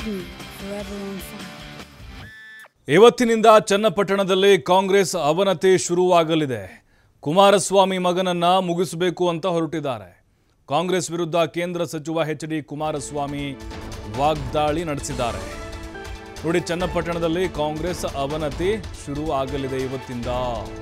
Disney Forever on Fire. ಇವತ್ತಿನಿಂದ ಚನ್ನಪಟ್ಟಣದಲ್ಲಿ ಕಾಂಗ್ರೆಸ್ ಅವನತಿ ಶುರುವಾಗಲಿದೆ ಕುಮಾರಸ್ವಾಮಿ ಮಗನನ್ನ ಮುಗಿಸಬೇಕು ಅಂತ ಹೊರಟಿದ್ದಾರೆ ಕಾಂಗ್ರೆಸ್ ವಿರುದ್ಧ ಕೇಂದ್ರ ಸಚಿವ ಎಚ್ ಡಿ ಕುಮಾರಸ್ವಾಮಿ ವಾಗ್ದಾಳಿ ನಡೆಸಿದ್ದಾರೆ ನೋಡಿ ಚನ್ನಪಟ್ಟಣದಲ್ಲಿ ಕಾಂಗ್ರೆಸ್ ಅವನತಿ ಶುರು ಆಗಲಿದೆ ಇವತ್ತಿಂದ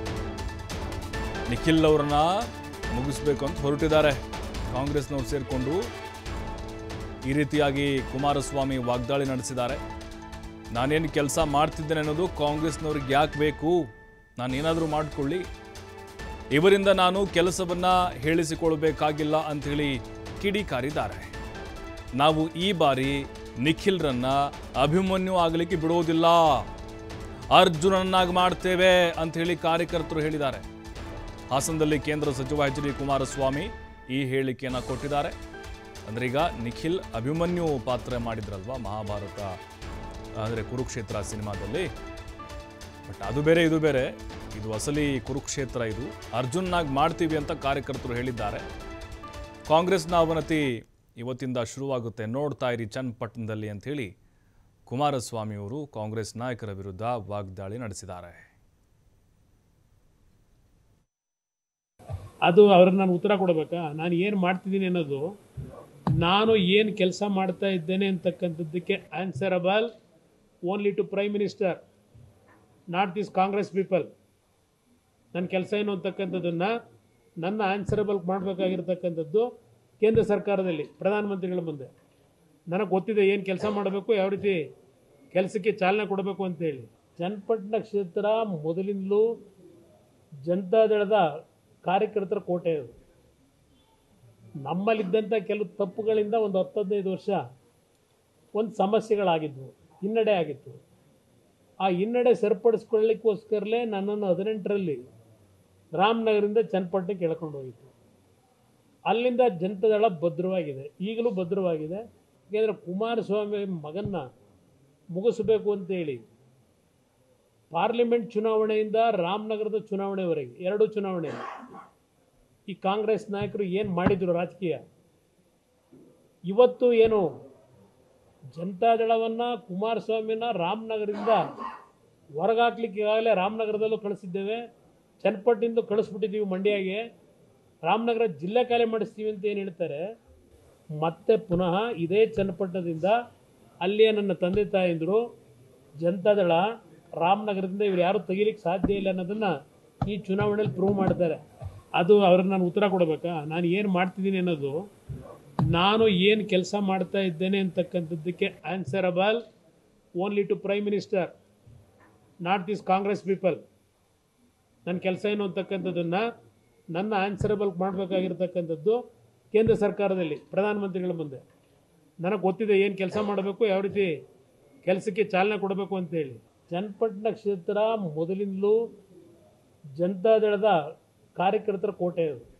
ನಿಖಿಲ್ ಅವರನ್ನ ಮುಗಿಸ್ಬೇಕು ಅಂತ ಹೊರಟಿದ್ದಾರೆ ಕಾಂಗ್ರೆಸ್ನವ್ರು ಸೇರಿಕೊಂಡು ಈ ರೀತಿಯಾಗಿ ಕುಮಾರಸ್ವಾಮಿ ವಾಗ್ದಾಳಿ ನಡೆಸಿದ್ದಾರೆ ನಾನೇನು ಕೆಲಸ ಮಾಡ್ತಿದ್ದೇನೆ ಅನ್ನೋದು ಕಾಂಗ್ರೆಸ್ನವ್ರಿಗೆ ಯಾಕೆ ಬೇಕು ನಾನು ಏನಾದರೂ ಮಾಡಿಕೊಳ್ಳಿ ಇವರಿಂದ ನಾನು ಕೆಲಸವನ್ನ ಹೇಳಿಸಿಕೊಳ್ಬೇಕಾಗಿಲ್ಲ ಅಂಥೇಳಿ ಕಿಡಿಕಾರಿದ್ದಾರೆ ನಾವು ಈ ಬಾರಿ ನಿಖಿಲ್ರನ್ನ ಅಭಿಮನ್ಯು ಆಗಲಿಕ್ಕೆ ಬಿಡೋದಿಲ್ಲ ಅರ್ಜುನನ್ನಾಗಿ ಮಾಡ್ತೇವೆ ಅಂತ ಹೇಳಿ ಕಾರ್ಯಕರ್ತರು ಹೇಳಿದ್ದಾರೆ ಹಾಸನದಲ್ಲಿ ಕೇಂದ್ರ ಸಚಿವ ಎಚ್ ಡಿ ಕುಮಾರಸ್ವಾಮಿ ಈ ಹೇಳಿಕೆಯನ್ನು ಕೊಟ್ಟಿದ್ದಾರೆ ಅಂದ್ರೆ ಈಗ ನಿಖಿಲ್ ಅಭಿಮನ್ಯು ಪಾತ್ರ ಮಾಡಿದ್ರಲ್ವಾ ಮಹಾಭಾರತ ಅಂದರೆ ಕುರುಕ್ಷೇತ್ರ ಸಿನಿಮಾದಲ್ಲಿ ಬಟ್ ಅದು ಬೇರೆ ಇದು ಬೇರೆ ಇದು ಅಸಲಿ ಕುರುಕ್ಷೇತ್ರ ಇದು ಅರ್ಜುನ್ನಾಗಿ ಮಾಡ್ತೀವಿ ಅಂತ ಕಾರ್ಯಕರ್ತರು ಹೇಳಿದ್ದಾರೆ ಕಾಂಗ್ರೆಸ್ನ ಅವನತಿ ಇವತ್ತಿಂದ ಶುರುವಾಗುತ್ತೆ ನೋಡ್ತಾ ಇರಿ ಚನ್ನಪಟ್ಟಣದಲ್ಲಿ ಅಂಥೇಳಿ ಕುಮಾರಸ್ವಾಮಿ ಅವರು ಕಾಂಗ್ರೆಸ್ ನಾಯಕರ ವಿರುದ್ಧ ವಾಗ್ದಾಳಿ ನಡೆಸಿದ್ದಾರೆ ಅದು ಅವ್ರಿಗೆ ನಾನು ಉತ್ತರ ಕೊಡಬೇಕಾ ನಾನು ಏನು ಮಾಡ್ತಿದ್ದೀನಿ ಅನ್ನೋದು ನಾನು ಏನು ಕೆಲಸ ಮಾಡ್ತಾ ಇದ್ದೇನೆ ಅಂತಕ್ಕಂಥದ್ದಕ್ಕೆ answerable only to prime minister not this Congress people ನನ್ನ ಕೆಲಸ ಏನು ಅಂತಕ್ಕಂಥದ್ದನ್ನು ನನ್ನ ಆನ್ಸರಬಲ್ ಮಾಡಬೇಕಾಗಿರ್ತಕ್ಕಂಥದ್ದು ಕೇಂದ್ರ ಸರ್ಕಾರದಲ್ಲಿ ಪ್ರಧಾನಮಂತ್ರಿಗಳ ಮುಂದೆ ನನಗೆ ಗೊತ್ತಿದೆ ಏನು ಕೆಲಸ ಮಾಡಬೇಕು ಯಾವ ರೀತಿ ಕೆಲಸಕ್ಕೆ ಚಾಲನೆ ಕೊಡಬೇಕು ಅಂತೇಳಿ ಚನ್ನಪಟ್ಟಣ ಕ್ಷೇತ್ರ ಮೊದಲಿಂದಲೂ ಜನತಾದಳದ ಕಾರ್ಯಕರ್ತರ ಕೋಟೆ ಅದು ನಮ್ಮಲ್ಲಿದ್ದಂಥ ಕೆಲವು ತಪ್ಪುಗಳಿಂದ ಒಂದು ಹತ್ತು ಹದಿನೈದು ವರ್ಷ ಒಂದು ಸಮಸ್ಯೆಗಳಾಗಿದ್ವು ಹಿನ್ನಡೆ ಆಗಿತ್ತು ಆ ಹಿನ್ನಡೆ ಸರಿಪಡಿಸ್ಕೊಳ್ಳಿಕ್ಕೋಸ್ಕರಲೇ ನನ್ನನ್ನು ಹದಿನೆಂಟರಲ್ಲಿ ರಾಮನಗರದಿಂದ ಚನ್ನಪಟ್ಟಣಕ್ಕೆ ಎಳ್ಕೊಂಡು ಹೋಗಿತ್ತು ಅಲ್ಲಿಂದ ಜನತಾದಳ ಭದ್ರವಾಗಿದೆ ಈಗಲೂ ಭದ್ರವಾಗಿದೆ ಯಾಕೆಂದರೆ ಕುಮಾರಸ್ವಾಮಿ ಮಗನ್ನ ಮುಗಿಸಬೇಕು ಅಂತೇಳಿ ಪಾರ್ಲಿಮೆಂಟ್ ಚುನಾವಣೆಯಿಂದ ರಾಮನಗರದ ಚುನಾವಣೆವರೆಗೆ ಎರಡು ಚುನಾವಣೆ ಈ ಕಾಂಗ್ರೆಸ್ ನಾಯಕರು ಏನು ಮಾಡಿದ್ರು ರಾಜಕೀಯ ಇವತ್ತು ಏನು ಜನತಾದಳವನ್ನು ಕುಮಾರಸ್ವಾಮಿನ ರಾಮನಗರದಿಂದ ಹೊರಗಾಕ್ಲಿಕ್ಕೆ ಈಗಾಗಲೇ ರಾಮನಗರದಲ್ಲೂ ಕಳಿಸಿದ್ದೇವೆ ಚನ್ನಪಟ್ಟಿಂದ ಕಳಿಸ್ಬಿಟ್ಟಿದ್ದೀವಿ ಮಂಡ್ಯಗೆ ರಾಮನಗರ ಜಿಲ್ಲೆ ಖಾಲಿ ಮಾಡಿಸ್ತೀವಿ ಅಂತ ಏನು ಹೇಳ್ತಾರೆ ಮತ್ತೆ ಪುನಃ ಇದೇ ಚನ್ನಪಟ್ಟಣದಿಂದ ಅಲ್ಲಿಯೇ ನನ್ನ ತಂದೆ ತಾಯಂದರು ಜನತಾದಳ ರಾಮನಗರದಿಂದ ಇವ್ರು ಯಾರು ತೆಗಿಲಿಕ್ಕೆ ಸಾಧ್ಯ ಇಲ್ಲ ಅನ್ನೋದನ್ನು ಈ ಚುನಾವಣೆಯಲ್ಲಿ ಪ್ರೂವ್ ಮಾಡ್ತಾರೆ ಅದು ಅವ್ರಿಗೆ ನಾನು ಉತ್ತರ ಕೊಡಬೇಕಾ ನಾನು ಏನು ಮಾಡ್ತಿದ್ದೀನಿ ಅನ್ನೋದು ನಾನು ಏನು ಕೆಲಸ ಮಾಡ್ತಾ ಇದ್ದೇನೆ ಅಂತಕ್ಕಂಥದ್ದಕ್ಕೆ answerable only to prime minister not this Congress people ನನ್ನ ಕೆಲಸ ಏನು ಅಂತಕ್ಕಂಥದ್ದನ್ನು ನನ್ನ ಆನ್ಸರಬಲ್ ಮಾಡಬೇಕಾಗಿರ್ತಕ್ಕಂಥದ್ದು ಕೇಂದ್ರ ಸರ್ಕಾರದಲ್ಲಿ ಪ್ರಧಾನಮಂತ್ರಿಗಳ ಮುಂದೆ ನನಗೆ ಗೊತ್ತಿದೆ ಏನು ಕೆಲಸ ಮಾಡಬೇಕು ಯಾವ ರೀತಿ ಕೆಲಸಕ್ಕೆ ಚಾಲನೆ ಕೊಡಬೇಕು ಅಂತೇಳಿ ಚನ್ನಪಟ್ಟಣ ಕ್ಷೇತ್ರ ಮೊದಲಿಂದಲೂ ಜನತಾದಳದ ಕಾರ್ಯಕರ್ತರ ಕೋಟೆ ಅದು